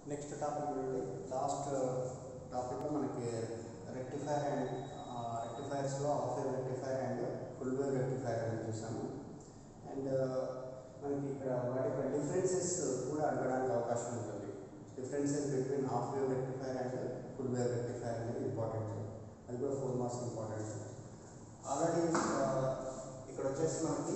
Next topic చూడండి last టాపిక్లో మనకి రెక్టిఫైర్ అండ్ రెక్టిఫైర్స్లో half wave rectifier and full wave rectifier అని చూసాము అండ్ మనకి ఇక్కడ వాటి యొక్క డిఫరెన్సెస్ కూడా అడగడానికి అవకాశం ఉంటుంది differences between half wave rectifier and full wave rectifier అనేది ఇంపార్టెంట్ అది కూడా ఫోర్ మార్క్స్ ఇంపార్టెంట్ ఆల్రెడీ ఇక్కడ వచ్చేసి మనకి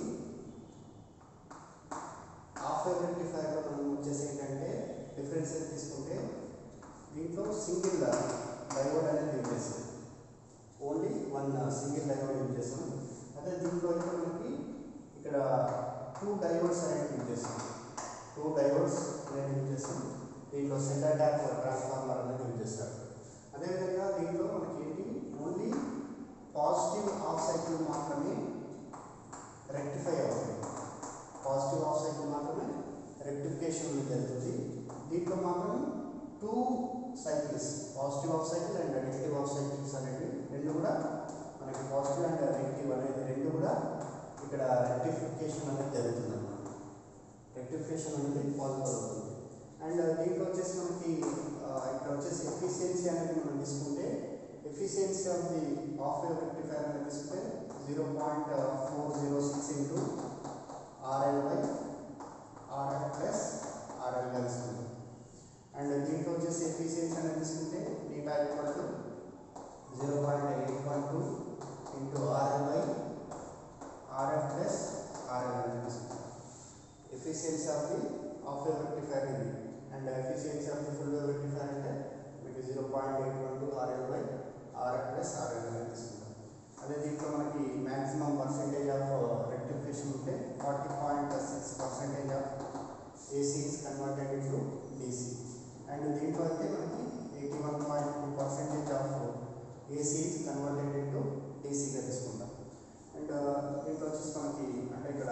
హాఫ్ వేవ్ రెక్టిఫైర్లో మనం వచ్చేసి ఏంటంటే డిఫరెన్సెస్ తీసుకుంటే దీంట్లో సింగిల్ డయోడ్ అనేది యూజ్ చేస్తాం only one single diode use చేస్తాం అదే దీంట్లో అయితే మనకి ఇక్కడ టూ డయోడ్స్ అనేది యూజ్ చేస్తాం టూ డయోడ్స్ అనేది యూజ్ చేస్తాం దీంట్లో సెంటర్ ట్యాప్ ట్రాన్స్ఫార్మర్ అనేది యూజ్ చేస్తారు అదేవిధంగా దీంట్లో మనకి ఏంటి ఓన్లీ పాజిటివ్ హాఫ్ సైకిల్ మాత్రమే రెక్టిఫై అవుతుంది పాజిటివ్ హాఫ్ సైకిల్ మాత్రమే రెక్టిఫికేషన్ అనేది జరుగుతుంది దీంట్లో మాత్రం two cycles positive half cycle and negative half cycles అనేవి రెండు కూడా మనకి పాజిటివ్ అండ్ నెగిటివ్ అనేది రెండు కూడా ఇక్కడ రెక్టిఫికేషన్ అనేది జరుగుతుంది అన్నమాట రెక్టిఫికేషన్ అనేది పాజిబుల్ అవుతుంది అండ్ దీంట్లో వచ్చేసి మనకి ఆ, ఇక్కడ వచ్చేసి ఎఫిషియన్సీ అనేది మనం తీసుకుంటే efficiency of the half wave rectifier అనేది తీసుకుంటే zero point four zero six into RL by RL plus ఆర్ఎల్గా తీసుకుంటాం అండ్ దీంట్లో వచ్చేసి ఎఫిషియన్సీ అనేది తీసుకుంటే డీటా equal to zero point eight one two into RL by RF plus RL అనేది తీసుకుంటాం efficiency of the half wave rectifier ఇది and efficiency of the full wave rectifier అంటే మీకు zero point eight one two RL by RF plus RL అనేది తీసుకుంటాం అదే దీంట్లో మనకి మ్యాక్సిమం పర్సెంటేజ్ ఆఫ్ రెక్టిఫికేషన్ ఉంటే forty point six percentage of AC is converted into DC and దీంట్లో అయితే మనకి eighty one point two percentage of AC is converted into డీసీగా తీసుకుంటాం అండ్ దీంట్లో వచ్చేసి మనకి అంటే ఇక్కడ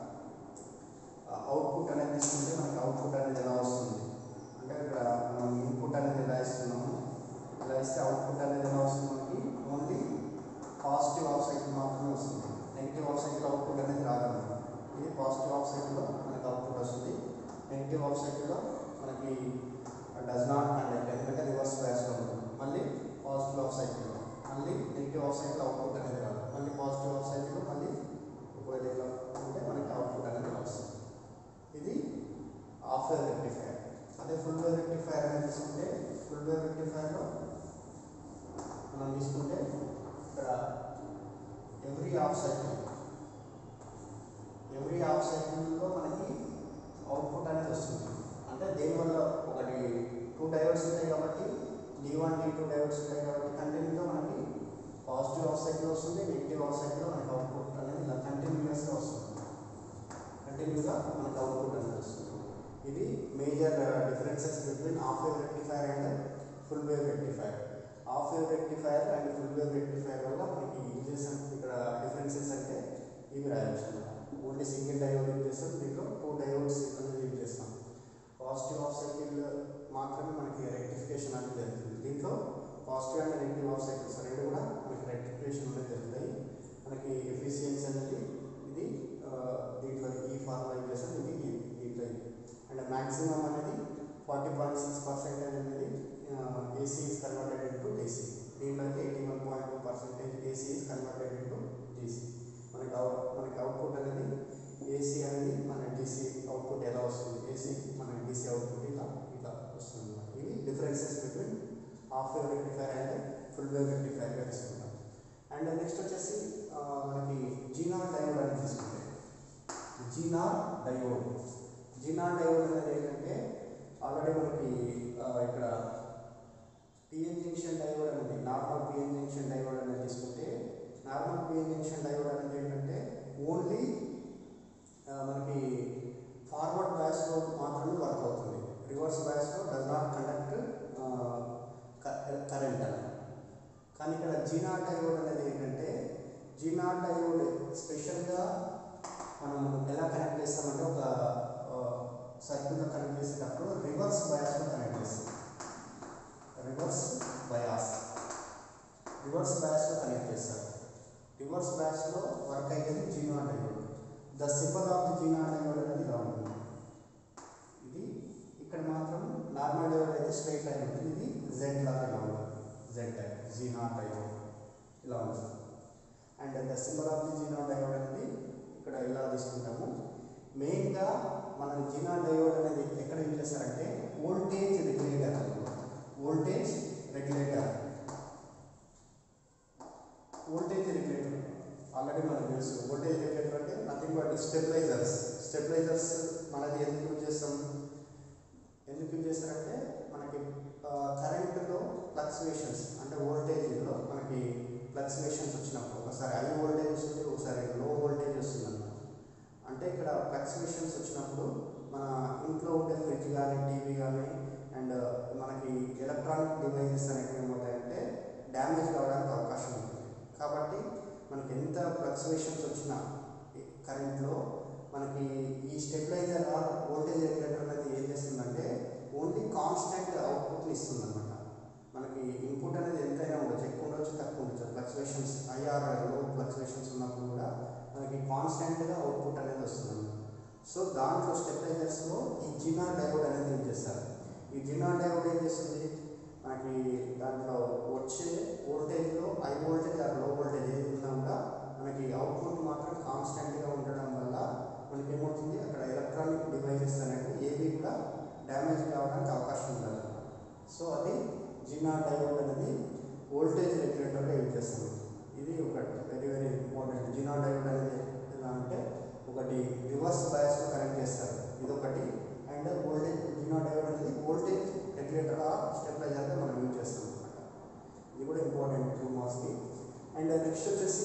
అవుట్పుట్ అనేది తీసుకుంటే మనకి అవుట్పుట్ అనేది ఎలా వస్తుంది అంటే ఇక్కడ మనం ఇన్పుట్ అనేది ఎలా ఇస్తున్నాము ఇలా ఇస్తే అవుట్పుట్ అనేది ఎలా వస్తుంది మనకి ఓన్లీ పాజిటివ్ హాఫ్ సైకిల్ మాత్రమే వస్తుంది నెగిటివ్ హాఫ్ సైకిల్ అవుట్పుట్ అనేది రాదు ఇది పాజిటివ్ హాఫ్ సైకిల్లో మనకి అవుట్పుట్ వస్తుంది నెగిటివ్ హాఫ్ సైకిల్లో మనకి డస్ నాట్ కండక్ట్ ఎందుకంటే రివర్స్ బ్యాచ్లో ఉంటుంది మళ్ళీ పాజిటివ్ హాఫ్ సైకిల్లో మళ్ళీ నెగిటివ్ హాఫ్ సైకిల్ అవుట్పుట్ అనేది రాదు మళ్ళీ పాజిటివ్ హాఫ్ సైకిల్లో మళ్ళీ ఒకవేళ ఇట్లా ఉంటే మనకి అవుట్పుట్ అనేది ఇలా వస్తుంది ఇది హాఫ్ వేవ్ రెక్టిఫైర్ అదే ఫుల్ వేవ్ రెక్టిఫైర్ అనేది తీసుకుంటే ఫుల్ వేవ్ రెక్టిఫైర్లో మనం తీసుకుంటే ఇక్కడ every half cycle every half సైకిల్లో మనకి అవుట్పుట్ అనేది వస్తుంది అంటే దేనివల్ల ఒకటి టూ డయోడ్స్ ఉంటాయి కాబట్టి D one D two diodes ఉంటాయి కాబట్టి కంటిన్యూగా మనకి పాజిటివ్ హాఫ్ సైకిల్ వస్తుంది నెగిటివ్ హాఫ్ సైకిల్లో మనకి అవుట్పుట్ అనేది ఇలా కంటిన్యూస్గా వస్తుంది కంటిన్యూగా మనకు అవుట్పుట్ అనేది వస్తుంది ఇది major differences between half wave rectifier and full wave rectifier half wave rectifier and full wave rectifier వల్ల మనకి యూజెస్ ఇక్కడ డిఫరెన్సెస్ అంటే ఇవి రాయొచ్చు ఓన్లీ సింగిల్ డయోడ్ యూజ్ చేస్తాం దీంట్లో టూ డయోడ్స్ అనేది యూజ్ చేస్తాం పాజిటివ్ హాఫ్ సైకిల్ మాత్రమే మనకి రెక్టిఫికేషన్ అనేది జరుగుతుంది దీంట్లో positive and negative half cycles రెండు కూడా మనకి రెక్టిఫికేషన్ అనేది జరుగుతాయి మనకి ఎఫిషియన్సీ అనేది ఇది ఆ, దీంట్లో ఈ ఫార్ములా యూజ్ చేస్తాం ఇది ఈ- దీంట్లో ఇది అండ్ మ్యాక్సిమం అనేది ఫార్టీ పాయింట్ సిక్స్ పర్సెంటేజ్ అనేది AC is converted into DC దీంట్లో అయితే eighty one point two percentage AC is converted into DC మనకి అవుట్ మనకి అవుట్పుట్ అనేది ఏసీ అనేది మన డీసీ అవుట్పుట్ ఎలా వస్తుంది ఏసీ మన డీసీ అవుట్పుట్ ఇలా ఇట్లా వస్తుంది అన్నమాట. ఇవి differences between half wave rectifier and full wave రెక్టిఫైర్గా తీసుకుంటాం అండ్ నెక్స్ట్ వచ్చేసి ఆ, మనకి జీనార్ డయోడ్ అనేది తీసుకుంటే జీనార్ డయోడ్ జీనార్ డయోడ్ అనేది ఏంటంటే ఆల్రెడీ మనకి ఆ, ఇక్కడ పిఎన్ జంక్షన్ డయోడ్ అనేది నార్మల్ పిఎన్ జంక్షన్ డయోడ్ అనేది తీసుకుంటే నార్మల్ పిఎన్ జంక్షన్ డయోడ్ అనేది ఏంటంటే ఓన్లీ మనకి ఫార్వర్డ్ బ్యాచ్లో మాత్రమే వర్క్ అవుతుంది రివర్స్ బ్యాచ్లో డస్ నాట్ కండక్ట్ కరెంట్ అనేది కానీ ఇక్కడ జీనాట్ డయోడ్ అనేది ఏంటంటే జీనాట్ డయోడ్ స్పెషల్గా మనం ఎలా కనెక్ట్ చేస్తామంటే ఒక సర్క్యూట్లో కనెక్ట్ చేసేటప్పుడు రివర్స్ బయాస్లో కనెక్ట్ చేస్తాం రివర్స్ బయాస్ రివర్స్ బయాస్లో కనెక్ట్ చేస్తారు రివర్స్ బ్యాచ్లో వర్క్ అయ్యేది Zener diode the symbol of the Zener diode అనేది ఇలా ఉంటుంది ఇది ఇక్కడ మాత్రం నార్మల్ నార్మల్ డయోడ్ అయితే స్ట్రైట్ లైన్ ఉంటుంది ఇది జెడ్ లాగా ఇలా ఉంటుంది జెడ్ టైప్ జీనాట్ డయోడ్ ఇలా ఉంటుంది and the symbol of the Zener diode అనేది ఇక్కడ ఇలా తీసుకుంటాము మెయిన్గా మన జీనా డయోడ్ అనేది ఎక్కడ యూజ్ చేస్తారంటే voltage regulator voltage regulator voltage regulator already మనకు తెలుసు వోల్టేజ్ రెగ్యులేటర్ అంటే నథింగ్ బట్ స్టెబిలైజర్స్ స్టెబిలైజర్స్ మనది ఎందుకు యూజ్ చేస్తాం ఎందుకు యూజ్ చేస్తారంటే మనకి కరెంటులో ఫ్లక్చువేషన్స్ అంటే వోల్టేజ్లో మనకి ఫ్లక్చువేషన్స్ వచ్చినప్పుడు ఒకసారి హై వోల్టేజ్ వస్తుంది ఒకసారి లో వోల్టేజ్ వస్తుంది అన్నమాట అంటే ఇక్కడ ఫ్లక్చువేషన్స్ వచ్చినప్పుడు మన ఇంట్లో ఉండే ఫ్రిడ్జ్ కానీ టీవీ కానీ అండ్ మనకి ఎలక్ట్రానిక్ డివైజెస్ అనేవి ఏమవుతాయంటే డ్యామేజ్ కావడానికి అవకాశం ఉంటుంది కాబట్టి మనకి ఎంత ఫ్లక్చువేషన్స్ వచ్చినా కరెంట్లో మనకి ఈ స్టెబిలైజర్ ఆర్ వోల్టేజ్ రెగ్యులేటర్ అనేది ఏం చేస్తుందంటే ఓన్లీ కాన్స్టెంట్ అవుట్పుట్ని ఇస్తుంది అనమాట మనకి ఇన్పుట్ అనేది ఎంతైనా ఉండొచ్చు ఎక్కువ ఉండొచ్చు తక్కువ ఉండొచ్చు ఫ్లక్చువేషన్స్ ఐఆర్ లో ఫ్లక్చువేషన్స్ ఉన్నప్పుడు కూడా మనకి కాన్స్టెంట్గా అవుట్పుట్ అనేది వస్తుంది అనమాట సో దాంట్లో స్టెబిలైజర్స్లో ఈ జినా డయోడ్ అనేది యూజ్ చేస్తారు ఈ జినా డయోడ్ ఏం చేస్తుంది మనకి దాంట్లో వచ్చే వోల్టేజ్లో high voltage or low voltage ఏది ఉన్నా కూడా మనకి అవుట్పుట్ మాత్రం కాన్స్టెంట్గా ఉండడం వల్ల మనకి ఏమవుతుంది అక్కడ ఎలక్ట్రానిక్ డివైజెస్ అనేవి ఏవి కూడా డ్యామేజ్ కావడానికి అవకాశం ఉండదు సో అది జినా డయోడ్ అనేది వోల్టేజ్ రెగ్యులేటర్గా యూజ్ చేస్తాం ఇది ఒకటి very very important Zener diode అనేది ఎలా అంటే ఒకటి రివర్స్ బయాస్లో కనెక్ట్ చేస్తారు ఇది ఒకటి అండ్ వోల్టేజ్ జినా డయోడ్ అనేది వోల్టేజ్ రెగ్యులేటర్ స్టెబిలైజర్గా మనం యూజ్ చేస్తాం అనమాట ఇది కూడా ఇంపార్టెంట్ టూ మార్క్స్కి అండ్ నెక్స్ట్ వచ్చేసి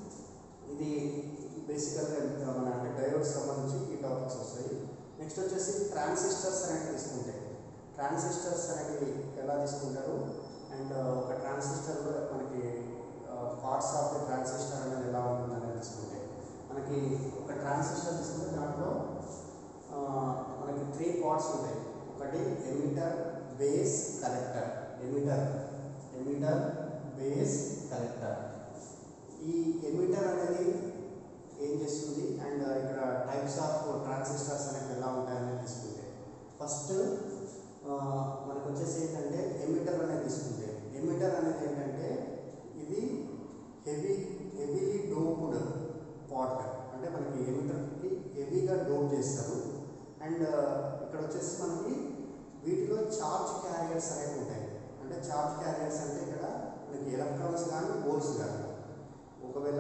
ఇది బేసికల్గా మన అంటే డయోడ్ సంబంధించి ఈ టాపిక్స్ వస్తాయి నెక్స్ట్ వచ్చేసి ట్రాన్సిస్టర్స్ అనేవి తీసుకుంటే ట్రాన్సిస్టర్స్ అనేవి ఎలా తీసుకుంటారు అండ్ ఒక ట్రాన్సిస్టర్లో మనకి పార్ట్స్ ఆఫ్ ది ట్రాన్సిస్టర్ అనేది ఎలా ఉంటుంది అనేది తీసుకుంటే మనకి ఒక ట్రాన్సిస్టర్ తీసుకుంటే దాంట్లో ఆ, మనకి త్రీ పార్ట్స్ ఉంటాయి ఒకటి emitter base collector emitter emitter base collector ఈ ఎమిటర్ అనేది ఏం చేస్తుంది అండ్ ఇక్కడ టైప్స్ ఆఫ్ ట్రాన్సిస్టర్స్ అనేవి ఎలా ఉంటాయని తీసుకుంటే ఫస్ట్ మనకు వచ్చేసి ఏంటంటే ఎమిటర్ అనేది తీసుకుంటే ఎమిటర్ అనేది ఏంటంటే ఇది హెవీ హెవీలీ డోప్డ్ పాట్ అంటే మనకి ఎమిటర్కి హెవీగా డోప్ చేస్తారు అండ్ ఇక్కడ వచ్చేసి మనకి వీటిలో చార్జ్ క్యారియర్స్ అనేవి ఉంటాయి అంటే చార్జ్ క్యారియర్స్ అంటే ఇక్కడ మనకి ఎలక్ట్రాన్స్ కానీ హోల్స్ కానీ ఒకవేళ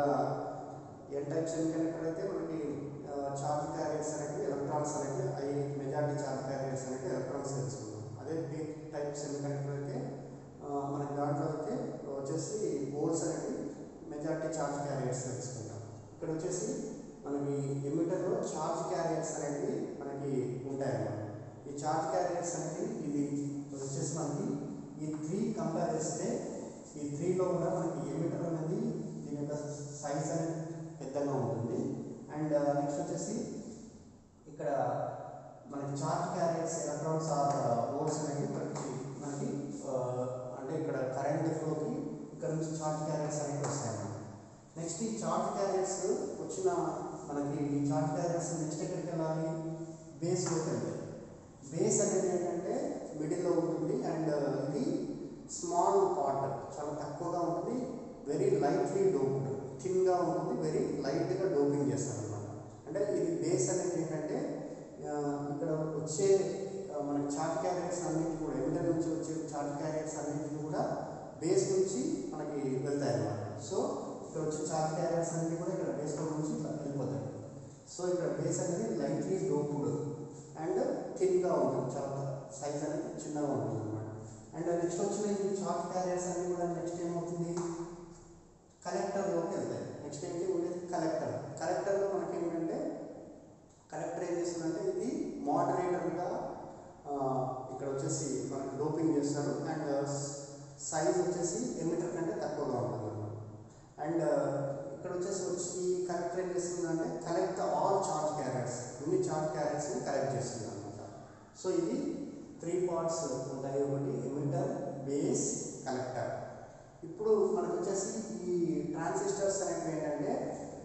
ఎన్ టైప్ సెమీకండక్టర్ అయితే మనకి చార్జ్ క్యారియర్స్ అనేవి ఎలక్ట్రాన్స్ అనేవి అవి మెజారిటీ చార్జ్ క్యారియర్స్ అనేవి ఎలక్ట్రాన్స్ తెలుసుకుంటాం అదే పీ టైప్ సెమీకండక్టర్ అయితే ఆ, మనకి దాంట్లో అయితే వచ్చేసి హోల్స్ అనేవి మెజారిటీ చార్జ్ క్యారియర్స్ తెలుసుకుంటాం ఇక్కడ వచ్చేసి మనకి ఎమిటర్లో చార్జ్ క్యారియర్స్ అనేవి మనకి ఉంటాయి అన్నమాట ఈ చార్జ్ క్యారియర్స్ అనేవి ఇది వచ్చేసి మనకి ఈ త్రీ కంపేర్ చేస్తే ఈ త్రీలో కూడా మనకి ఎమిటర్ అనేది దీని యొక్క సైజ్ అనేది పెద్దగా ఉంటుంది అండ్ నెక్స్ట్ వచ్చేసి ఇక్కడ మనకి charge carriers electrons or holes అనేవి మనకి మనకి ఆ, అంటే ఇక్కడ కరెంట్ ఫ్లోకి ఇక్కడ నుంచి చార్జ్ క్యారియర్స్ అనేవి వస్తాయి అన్నమాట నెక్స్ట్ ఈ చార్జ్ క్యారియర్స్ వచ్చిన మనకి ఈ చార్జ్ క్యారియర్స్ నెక్స్ట్ ఎక్కడికి వెళ్ళాలి బేస్లోకి వెళ్తాయి బేస్ అనేది ఏంటంటే మిడిల్లో ఉంటుంది అండ్ ఇది స్మాల్ పార్ట్ చాలా తక్కువగా ఉంటుంది వెరీ లైట్లీ డోప్డ్ థిన్గా ఉంటుంది వెరీ లైట్గా డోపింగ్ చేస్తారు అనమాట అంటే ఇది బేస్ అనేది ఏంటంటే ఆ, ఇక్కడ వచ్చే ఆ, మనకి చార్ట్ క్యారియర్స్ అన్నిటి కూడా ఎమిటర్ నుంచి వచ్చే చార్ట్ క్యారియర్స్ అన్నిటిని కూడా బేస్ నుంచి మనకి వెళ్తాయి అన్నమాట సో ఇక్కడ వచ్చే చార్ట్ క్యారియర్స్ అన్ని కూడా ఇక్కడ బేస్ నుంచి ఇట్లా వెళ్ళిపోతాయి సో ఇక్కడ బేస్ అనేది లైట్లీ డోప్డ్ అండ్ థిన్గా ఉంటుంది చాలా సైజ్ అనేది చిన్నగా ఉంటుంది అనమాట అండ్ నెక్స్ట్ వచ్చిన ఈ చార్ట్ క్యారియర్స్ అన్ని కూడా నెక్స్ట్ ఏమవుతుంది కలెక్టర్లోకి వెళ్తాయి నెక్స్ట్ ఏంటి ఉండేది కలెక్టర్ కలెక్టర్లో మనకి ఏంటంటే కలెక్టర్ ఏం చేస్తుందంటే ఇది మోడరేటర్గా ఇక్కడ వచ్చేసి మనకి డోపింగ్ చేస్తారు అండ్ సైజ్ వచ్చేసి ఎమిటర్ కంటే తక్కువగా ఉంటుంది అనమాట అండ్ ఇక్కడ వచ్చేసి వచ్చి ఈ కలెక్టర్ ఏం చేస్తుందంటే కలెక్ట్ ఆల్ చార్జ్ క్యారియర్స్ అన్ని చార్జ్ క్యారియర్స్ని కలెక్ట్ చేస్తుంది అనమాట సో ఇది త్రీ పార్ట్స్ ఉంటాయి ఒకటి ఎమిటర్ బేస్ కలెక్టర్ ఇప్పుడు మనకు వచ్చేసి ఈ ట్రాన్సిస్టర్స్ అనేవి ఏంటంటే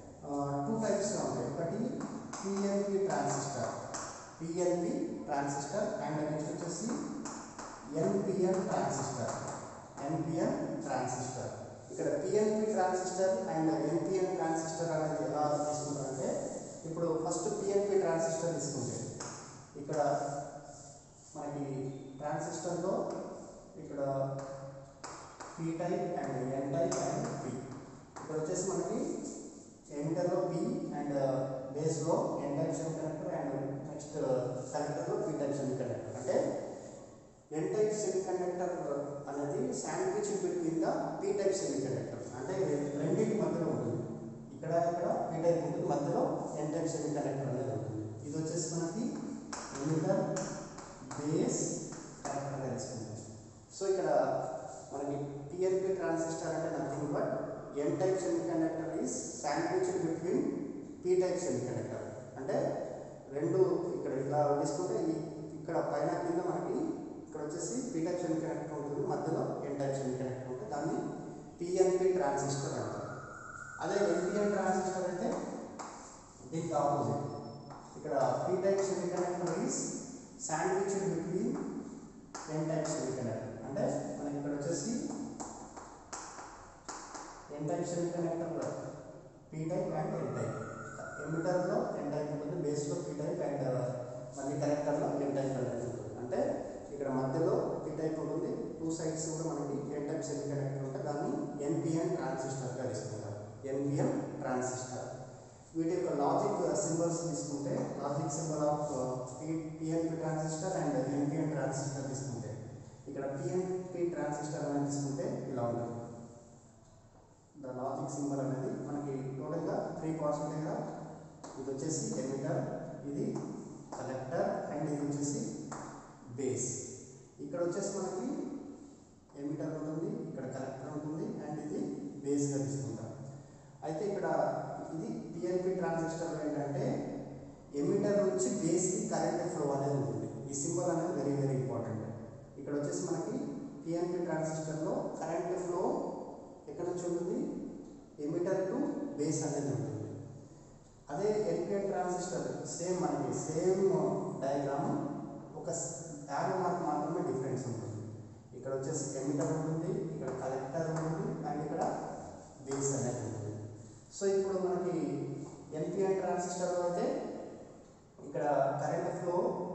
టూ టైప్స్గా ఉంటాయి ఒకటి PNP transistor PNP transistor and next వచ్చేసి ఎన్పిఎన్ ట్రాన్సిస్టర్ ఎన్పిఎన్ ట్రాన్సిస్టర్ ఇక్కడ PNP transistor and NPN transistor అనేది ఎలా తీసుకుంటారంటే ఇప్పుడు ఫస్ట్ పిఎన్పి ట్రాన్సిస్టర్ తీసుకుంటే ఇక్కడ మనకి ట్రాన్సిస్టర్లో ఇక్కడ P type and N type and P ఇక్కడ వచ్చేసి మనకి ఎమిటర్లో పి అండ్ బేస్లో N type semiconductor and next కలెక్టర్లో పి టైప్ సెమీ కండక్టర్ అంటే ఎన్ టైప్ సెమీ కండక్టర్ అనేది sandwich between the P type semiconductor అంటే రెండింటి మధ్యలో ఉంటుంది ఇక్కడ ఇక్కడ పి టైప్ ఉంటుంది మధ్యలో ఎన్ టైప్ సెమీ కండక్టర్ అనేది ఉంటుంది ఇది వచ్చేసి మనకి ఎమిటర్ బేస్ కనెక్టర్ తెలుసుకుందాం సో ఇక్కడ మనకి పిఎన్పి ట్రాన్సిస్టర్ అంటే nothing but N type semiconductor is sandwich between P type semiconductor అంటే రెండు ఇక్కడ ఇట్లా తీసుకుంటే ఈ- ఇక్కడ పైన కింద మనకి ఇక్కడ వచ్చేసి పి టైప్ సెమీ కండక్టర్ ఉంటుంది మధ్యలో ఎన్ టైప్ సెమీ కండక్టర్ ఉంటుంది దాన్ని పిఎన్పి ట్రాన్సిస్టర్ అంటారు అదే ఎన్పిఎన్ ట్రాన్సిస్టర్ అయితే దీనికి ఆపోజిట్ ఇక్కడ P type semiconductor is sandwich between N type semiconductor అంటే మనకి ఇక్కడ వచ్చేసి N type semiconductor P type and N type ఎమిటర్లో ఎన్ టైప్ ఉంటుంది బేస్లో పీ టైప్ అండ్ మళ్ళీ కనెక్టర్లో ఎన్ టైప్ అనేది ఉంటుంది అంటే ఇక్కడ మధ్యలో పీ టైప్ ఉంటుంది టూ సైడ్స్ కూడా మనకి ఎన్ టైప్ సెమీ కండక్టర్ ఉంటే దాన్ని ఎన్పిఎన్ ట్రాన్సిస్టర్గా తీసుకుంటారు ఎన్పిఎన్ ట్రాన్సిస్టర్ వీటి యొక్క లాజిక్ సింబల్స్ తీసుకుంటే logic symbol of PNP transistor and NPN transistor తీసుకుంటే ఇక్కడ పిఎన్పి ట్రాన్సిస్టర్ అనేది తీసుకుంటే ఇలా ఉంటుంది ద లాజిక్ సింబల్ అనేది మనకి టోటల్గా త్రీ పార్ట్స్ ఉంటాయి కదా ఇది వచ్చేసి ఎమిటర్ ఇది కలెక్టర్ అండ్ ఇది వచ్చేసి బేస్ ఇక్కడ వచ్చేసి మనకి ఎమిటర్ ఉంటుంది ఇక్కడ కలెక్టర్ ఉంటుంది అండ్ ఇది బేస్గా తీసుకుంటాం అయితే ఇక్కడ ఇది పిఎన్పి ట్రాన్సిస్టర్ ఏంటంటే ఎమిటర్ నుంచి బేస్కి కరెంట్ ఫ్లో అనేది ఉంటుంది ఈ సింబల్ అనేది వెరీ వెరీ ఇంపార్టెంట్ ఇక్కడ వచ్చేసి మనకి పిఎన్పి ట్రాన్సిస్టర్లో కరెంట్ ఫ్లో ఎక్కడ నుంచి ఉంటుంది ఎమిటర్ టు బేస్ అనేది ఉంటుంది అదే ఎల్పిఎన్ ట్రాన్సిస్టర్ సేమ్ మనకి సేమ్ డయాగ్రామ్ ఒక యారో మార్క్ మాత్రమే డిఫరెన్స్ ఉంటుంది ఇక్కడ వచ్చేసి ఎమిటర్ ఉంటుంది ఇక్కడ కలెక్టర్ ఉంటుంది అండ్ ఇక్కడ బేస్ అనేది ఉంటుంది సో ఇప్పుడు మనకి ఎల్పిఎన్ ట్రాన్సిస్టర్లో అయితే ఇక్కడ current flow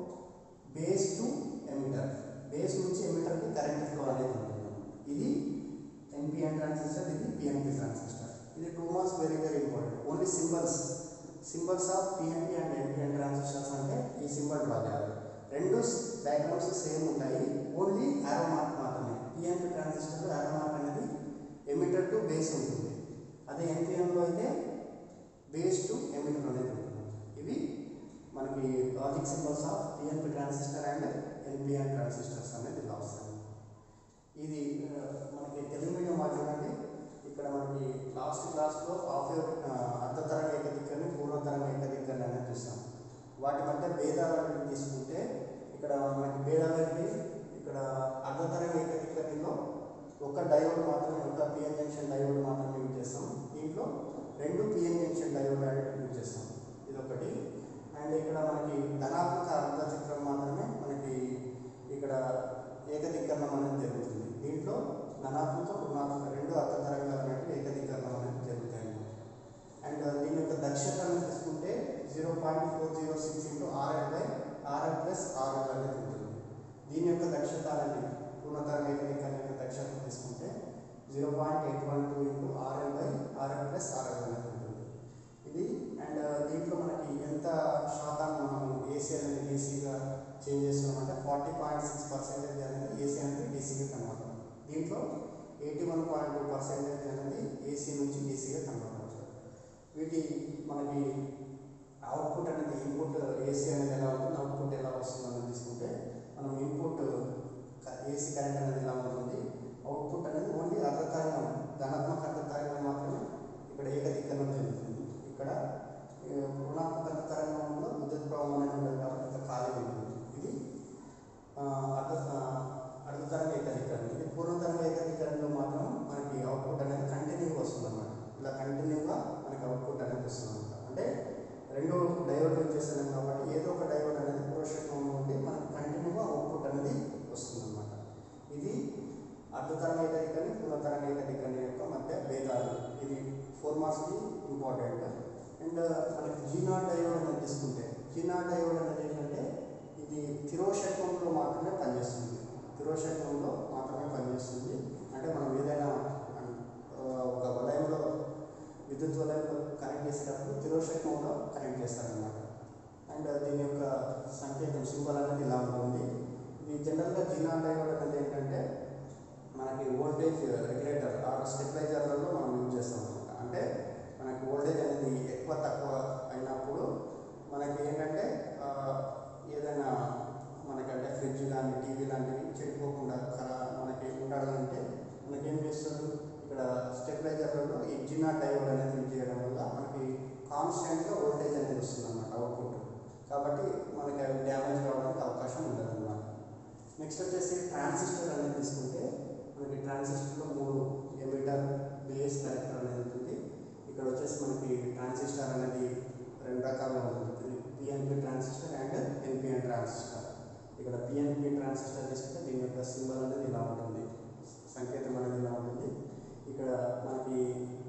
base to emitter base నుంచి ఎమిటర్కి కరెంట్ ఫ్లో అనేది ఉంటుంది ఇది ఎన్పిఎన్ ట్రాన్సిస్టర్ ఇది పిఎన్పి ట్రాన్సిస్టర్ ఇది two marks very very important only symbols symbols of PNP and NPN transistors అంటే ఈ సింబల్ డ్రా చేయాలి రెండు డయాగ్రామ్స్ సేమ్ ఉంటాయి ఓన్లీ యారో మార్క్ మాత్రమే పిఎన్పి ట్రాన్సిస్టర్ యారో మార్క్ అనేది ఎమిటర్ టు బేస్ ఉంటుంది అదే ఎన్పిఎన్లో అయితే బేస్ టు ఎమిటర్ అనేది ఉంటుంది ఇవి మనకి logic symbols of PNP transistor and NPN transistors అనేది ఇలా వస్తాయి ఇది ఆ, మనకి తెలుగు మీడియం వాళ్ళు చూడండి ఇక్కడ మనకి లాస్ట్ క్లాస్లో హాఫ్ అర్ధతరంగ ఏకదిక్కని పూర్వతరంగ ఏకదిక్కని అనేది చూసాం వాటి మధ్య భేదాలను తీసుకుంటే ఇక్కడ మనకి భేదాలు ఏంటి ఇక్కడ అర్ధతరంగ ఏకదిక్కనిలో ఒక డయోడ్ మాత్రమే ఒక పిఎన్ జంక్షన్ డయోడ్ మాత్రమే యూజ్ చేస్తాం దీంట్లో రెండు పిఎన్ జంక్షన్ డయోడ్ యూజ్ చేస్తాం ఇది ఒకటి అండ్ ఇక్కడ మనకి ధనాత్మక అర్ధ చక్రం మాత్రమే మనకి ఇక్కడ ఏకదిక్కరణం అనేది జరుగుతుంది దీంట్లో ధనాత్మక రుణాత్మక రెండు అర్ధ తరంగాలు అనేవి ఏకదిక్కరణం అనేది జరుగుతాయి అన్నమాట అండ్ దీని యొక్క దక్షతను తీసుకుంటే zero point four zero six into RL by RL plus RL అనేది ఉంటుంది దీని యొక్క దక్షత అనేది పూర్ణతరంగ ఏకదిక్కరణ యొక్క దక్షత తీసుకుంటే zero point eight one two into RL by RL plus RL అనేది ఉంటుంది ఇది అండ్ దీంట్లో మనకి ఎంత శాతం మనం ఏసీ అనేది డీసీగా చేంజ్ చేస్తున్నామంటే ఫార్టీ పాయింట్ సిక్స్ పర్సెంటేజ్ అనేది ఏసీ అనేది డీసీగా కన్వర్ట్ అవుతుంది దీంట్లో eighty one point two percentage అనేది ఏసీ నుంచి డీసీగా కన్వర్ట్ అవుతుంది వీటి మనకి అవుట్పుట్ అనేది ఇన్పుట్ ఏసీ అనేది ఎలా ఉంటుంది అవుట్పుట్ ఎలా వస్తుంది అనేది తీసుకుంటే మనం ఇన్పుట్ ఏసీ కరెంట్ అనేది ఎలా ఉంటుంది అవుట్పుట్ అనేది ఓన్లీ అర్ధతరంగం ధనాత్మక అర్ధతరంగం మాత్రమే ఇక్కడ ఏకదిక్కనం జరుగుతుంది ఇక్కడ ఏ, రుణాత్మక అర్ధతరంగంలో విద్యుత్ ప్రవాహం అనేది ఉండదు కాబట్టి ఇక్కడ ఖాళీ ఉంటుంది ఇది ఆ, అర్ధ ఆ, అర్ధతరంగ ఏకీకరణ ఇది పూర్వతరంగ ఏకీకరణలో మాత్రం మనకి అవుట్పుట్ అనేది కంటిన్యూగా వస్తుంది అన్నమాట ఇలా కంటిన్యూగా మనకి అవుట్పుట్ అనేది వస్తుంది అనమాట అంటే రెండు డయోడ్ యూజ్ చేస్తున్నాం కాబట్టి ఏదో ఒక డయోడ్ అనేది పురుషత్వంలో తరంగైత దిక్కని పూర్వ తరంగైత దిక్కని యొక్క మధ్య భేదాలు ఇది ఫోర్ మార్క్స్కి ఇంపార్టెంట్ అండ్ మనకి జీనా డయోడ్ అనేది తీసుకుంటే జీనా డయోడ్ అనేది ఏంటంటే ఇది తిరోషకంలో మాత్రమే పనిచేస్తుంది తిరోషకంలో మాత్రమే పనిచేస్తుంది అంటే మనం ఏదైనా ఆ, ఒక వలయంలో విద్యుత్ వలయంలో కనెక్ట్ చేసేటప్పుడు తిరోషకంలో కనెక్ట్ చేస్తారనమాట అండ్ దీని యొక్క సంకేతం సింబల్ అనేది ఇలా ఉంటుంది ఇది జనరల్గా జీనా డయోడ్ అనేది ఏంటంటే మనకి వోల్టేజ్ రెగ్యులేటర్ ఆర్ స్టెబిలైజర్లలో మనం యూజ్ చేస్తాం అనమాట అంటే మనకి వోల్టేజ్ అనేది ఎక్కువ తక్కువ అయినప్పుడు మనకి ఏంటంటే ఆ, ఏదైనా మనకంటే ఫ్రిడ్జ్ కానీ టీవీ లాంటివి చెడిపోకుండా ఖరా మనకి ఉండాలంటే మనకి ఏం చేస్తారు ఇక్కడ స్టెబిలైజర్లలో ఈ జినా డయోడ్ అనేది యూజ్ చేయడం వల్ల మనకి కాన్స్టెంట్గా వోల్టేజ్ అనేది వస్తుంది అన్నమాట అవుట్పుట్ కాబట్టి మనకి అవి డ్యామేజ్ కావడానికి అవకాశం ఉండదు అన్నమాట నెక్స్ట్ వచ్చేసి ట్రాన్సిస్టర్ అనేది తీసుకుంటే మనకి ట్రాన్సిస్టర్లో మూడు ఎమిటర్ బేస్ కలెక్టర్ అనేది ఉంటుంది ఇక్కడ వచ్చేసి మనకి ట్రాన్సిస్టర్ అనేది రెండు రకాలుగా ఉంటుంది PNP transistor and NPN transistor ఇక్కడ పిఎన్పి ట్రాన్సిస్టర్ తీసుకుంటే దీని యొక్క సింబల్ అనేది ఇలా ఉంటుంది సంకేతం అనేది ఇలా ఉంటుంది ఇక్కడ మనకి